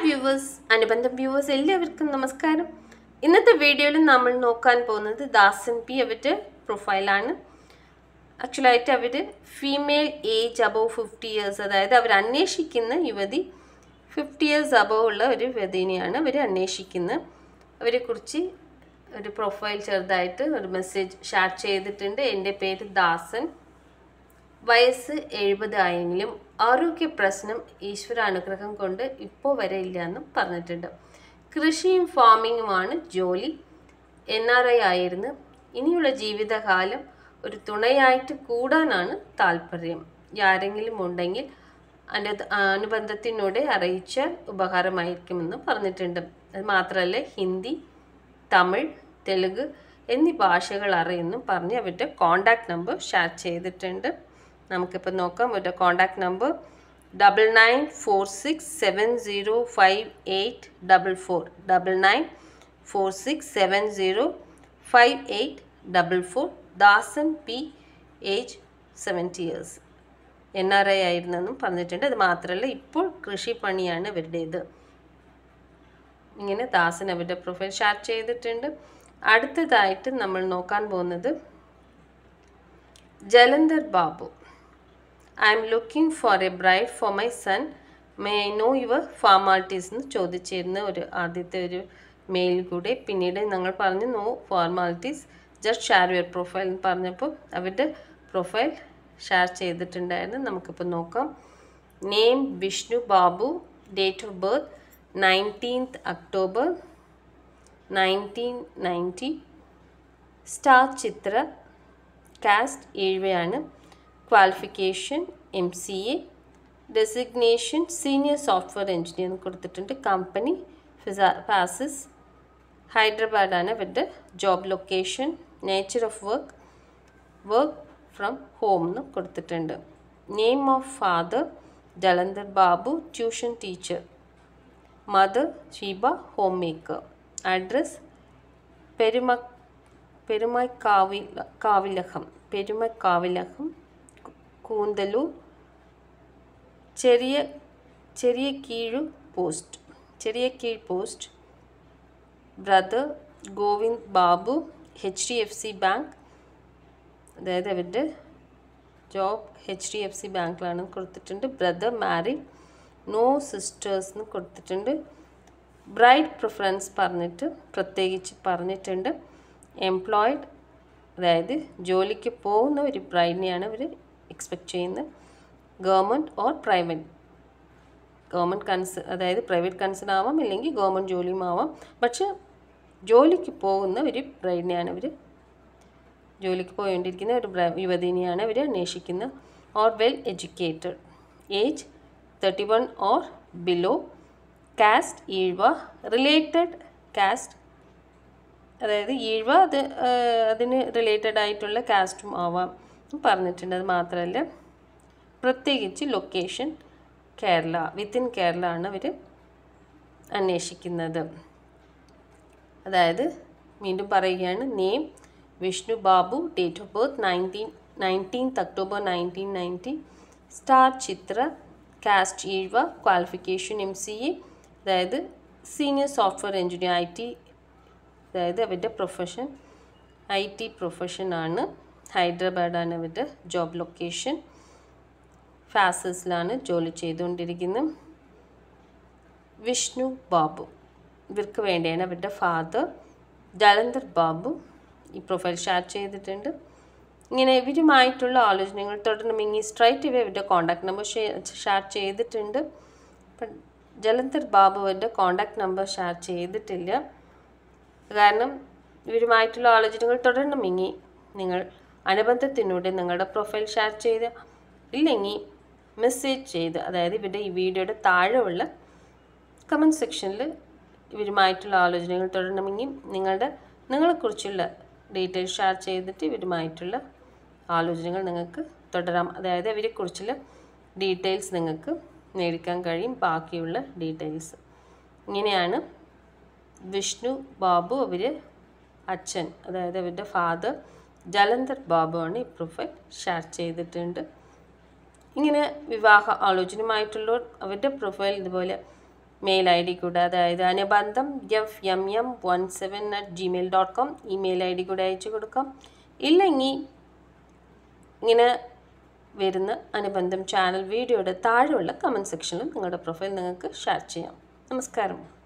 viewers അനുബന്ധം viewers എല്ലാവർക്കും നമസ്കാരം ഇന്നത്തെ വീഡിയോയിൽ നമ്മൾ നോക്കാൻ പോകുന്നത് ദാസൻ പി അവരുടെ പ്രൊഫൈലാണ് ആക്ച്വലായിട്ട് അവർ female age above fifty years അതായത് അവർ അന്വേഷിക്കുന്ന യുവതി ഫിഫ്റ്റി ഇയേഴ്സ് അബവ് ഉള്ള ഒരു യുവതിനെയാണ് അവർ അന്വേഷിക്കുന്നത് അവരെക്കുറിച്ച് ഒരു പ്രൊഫൈൽ ചെറുതായിട്ട് ഒരു മെസ്സേജ് ഷെയർ ചെയ്തിട്ടുണ്ട് എൻ്റെ പേര് ദാസൻ വയസ്സ് എഴുപത് ആയെങ്കിലും ആരോഗ്യ പ്രശ്നം ഈശ്വര അനുഗ്രഹം കൊണ്ട് ഇപ്പോൾ വരെ ഇല്ല എന്നും പറഞ്ഞിട്ടുണ്ട് കൃഷിയും ഫാമിങ്ങുമാണ് ജോലി എൻ ആർ ഐ ആയിരുന്നു ഇനിയുള്ള ജീവിതകാലം ഒരു തുണയായിട്ട് കൂടാനാണ് താല്പര്യം ആരെങ്കിലും ഉണ്ടെങ്കിൽ അനു അനുബന്ധത്തിനൂടെ അറിയിച്ചാൽ ഉപകാരമായിരിക്കുമെന്ന് പറഞ്ഞിട്ടുണ്ട് അത് മാത്രമല്ല ഹിന്ദി തമിഴ് തെലുങ്ക് എന്നീ ഭാഷകൾ അറിയുന്നു പറഞ്ഞ് അവരുടെ കോണ്ടാക്ട് നമ്പർ ഷെയർ ചെയ്തിട്ടുണ്ട് നമുക്കിപ്പോൾ നോക്കാം അവരുടെ contact number double nine four six seven zero five eight double four double nine four six seven zero five eight double four Dasan P age seventy years N R I ആയിരുന്നെന്നും പറഞ്ഞിട്ടുണ്ട് അത് മാത്രമല്ല ഇപ്പോൾ കൃഷിപ്പണിയാണ് ഇവരുടേത് ഇങ്ങനെ ദാസൻ അവരുടെ പ്രൊഫൈൽ ഷെയർ ചെയ്തിട്ടുണ്ട് അടുത്തതായിട്ട് നമ്മൾ നോക്കാൻ പോകുന്നത് Jalandhar Babu I'm looking for a bride for my son may I know your formalities എന്ന് ചോദിച്ചിരുന്ന ഒരു ആദ്യത്തെ ഒരു മെയിൽ കൂടെ പിന്നീട് ഞങ്ങൾ പറഞ്ഞു no formalities just share your profile എന്ന് പറഞ്ഞപ്പോൾ അവരുടെ പ്രൊഫൈൽ ഷെയർ ചെയ്തിട്ടുണ്ടായിരുന്നു നമുക്കിപ്പോൾ നോക്കാം name Vishnu Babu date of birth nineteenth October nineteen ninety star Chithra caste ഏഴുവയാണ് qualification M C A designation senior software engineer എന്ന് കൊടുത്തിട്ടുണ്ട് കമ്പനി ഫിസാ ഫാസിസ് ഹൈദരാബാദാണ് ഇവരുടെ job location nature of work work from home എന്ന് കൊടുത്തിട്ടുണ്ട് name of father Jalandhar Babu tuition teacher mother Sheeba home maker address പെരുമ പെരുമക്കാവില കാവിലകം പെരുമക്കാവിലകം കൂന്തലൂർ ചെറിയ ചെറിയ കീഴു പോസ്റ്റ് ചെറിയ Keezh post brother Govind Babu H D F C bank അതായത് അവരുടെ job H D F C ബാങ്കിലാണ് കൊടുത്തിട്ടുണ്ട് ബ്രദർ മാരിഡ് നോ സിസ്റ്റേഴ്സ് എന്ന് കൊടുത്തിട്ടുണ്ട് ബ്രൈഡ് പ്രിഫറൻസ് പറഞ്ഞിട്ട് പ്രത്യേകിച്ച് പറഞ്ഞിട്ടുണ്ട് എംപ്ലോയിഡ് അതായത് ജോലിക്ക് പോകുന്ന ഒരു ബ്രൈഡിനെയാണ് അവർ എക്സ്പെക്റ്റ് ചെയ്യുന്നത് government or private government concern അതായത് പ്രൈവറ്റ് കൺസേൺ ആവാം ഇല്ലെങ്കിൽ ഗവൺമെൻറ് ജോലിയും ആവാം പക്ഷെ ജോലിക്ക് പോകുന്ന ഒരു ബ്രൈഡിനെയാണ് അവർ ജോലിക്ക് പോയിക്കൊണ്ടിരിക്കുന്ന ഒരു യുവതിനെയാണ് അവർ അന്വേഷിക്കുന്നത് or well educated age thirty one or below caste Ezhava related caste അതായത് ഈഴ്വ അത് അതിന് റിലേറ്റഡ് ആയിട്ടുള്ള കാസ്റ്റും ആവാം പറഞ്ഞിട്ടുണ്ട് അത് മാത്രമല്ല പ്രത്യേകിച്ച് ലൊക്കേഷൻ കേരള വിത്തിൻ കേരള ആണ് അവർ അന്വേഷിക്കുന്നത് അതായത് വീണ്ടും പറയുകയാണ് name Vishnu Babu date of birth nineteen nineteenth October nineteen ninety star Chithra caste Ezhava qualification M C A അതായത് senior software engineer I T അതായത് അവരുടെ പ്രൊഫഷൻ ഐ ടി പ്രൊഫഷനാണ് ഹൈദരാബാദാണ് അവരുടെ ജോബ് ലൊക്കേഷൻ ഫാസസിലാണ് ജോലി ചെയ്തുകൊണ്ടിരിക്കുന്നത് വിഷ്ണു ബാബു ഇവർക്ക് വേണ്ടിയാണ് അവരുടെ ഫാദർ ജലന്ധർ ബാബു ഈ പ്രൊഫൈൽ ഷെയർ ചെയ്തിട്ടുണ്ട് ഇങ്ങനെ ഇവരുമായിട്ടുള്ള ആലോചനകൾ തുടരണമെങ്കിൽ സ്ട്രൈറ്റ് ഇവ ഇവരുടെ കോൺടാക്ട് നമ്പർ ഷെയർ ചെയ്തിട്ടുണ്ട് അപ്പം ജലന്ധർ ബാബുവിൻ്റെ കോൺടാക്ട് നമ്പർ ഷെയർ ചെയ്തിട്ടില്ല കാരണം ഇവരുമായിട്ടുള്ള ആലോചനകൾ തുടരണമെങ്കിൽ നിങ്ങൾ അനുബന്ധത്തിനൂടെ നിങ്ങളുടെ പ്രൊഫൈൽ ഷെയർ ചെയ്ത് ഇല്ലെങ്കിൽ മെസ്സേജ് ചെയ്ത് അതായത് ഇവരുടെ ഈ വീഡിയോയുടെ താഴെയുള്ള കമൻറ്റ് സെക്ഷനിൽ ഇവരുമായിട്ടുള്ള ആലോചനകൾ തുടരണമെങ്കിൽ നിങ്ങളുടെ നിങ്ങളെക്കുറിച്ചുള്ള ഡീറ്റെയിൽസ് ഷെയർ ചെയ്തിട്ട് ഇവരുമായിട്ടുള്ള ആലോചനകൾ നിങ്ങൾക്ക് തുടരാം അതായത് അവരെക്കുറിച്ചുള്ള ഡീറ്റെയിൽസ് നിങ്ങൾക്ക് നേടിക്കാൻ കഴിയും ബാക്കിയുള്ള ഡീറ്റെയിൽസ് ഇങ്ങനെയാണ് വിഷ്ണു ബാബു അവർ അച്ഛൻ അതായത് അവരുടെ ഫാദർ ജലന്ധർ ബാബു ആണ് ഈ പ്രൊഫൈൽ ഷെയർ ചെയ്തിട്ടുണ്ട് ഇങ്ങനെ വിവാഹ ആലോചനയുമായിട്ടുള്ളവർ അവരുടെ പ്രൊഫൈൽ ഇതുപോലെ മെയിൽ ഐ ഡി കൂടെ അതായത് അനുബന്ധം F M M one seven at Gmail dot com email I D കൂടെ അയച്ചു കൊടുക്കാം ഇല്ലെങ്കിൽ ഇങ്ങനെ വരുന്ന അനുബന്ധം ചാനൽ വീഡിയോയുടെ താഴെയുള്ള കമൻറ്റ് സെക്ഷനിൽ നിങ്ങളുടെ പ്രൊഫൈൽ നിങ്ങൾക്ക് ഷെയർ ചെയ്യാം നമസ്കാരം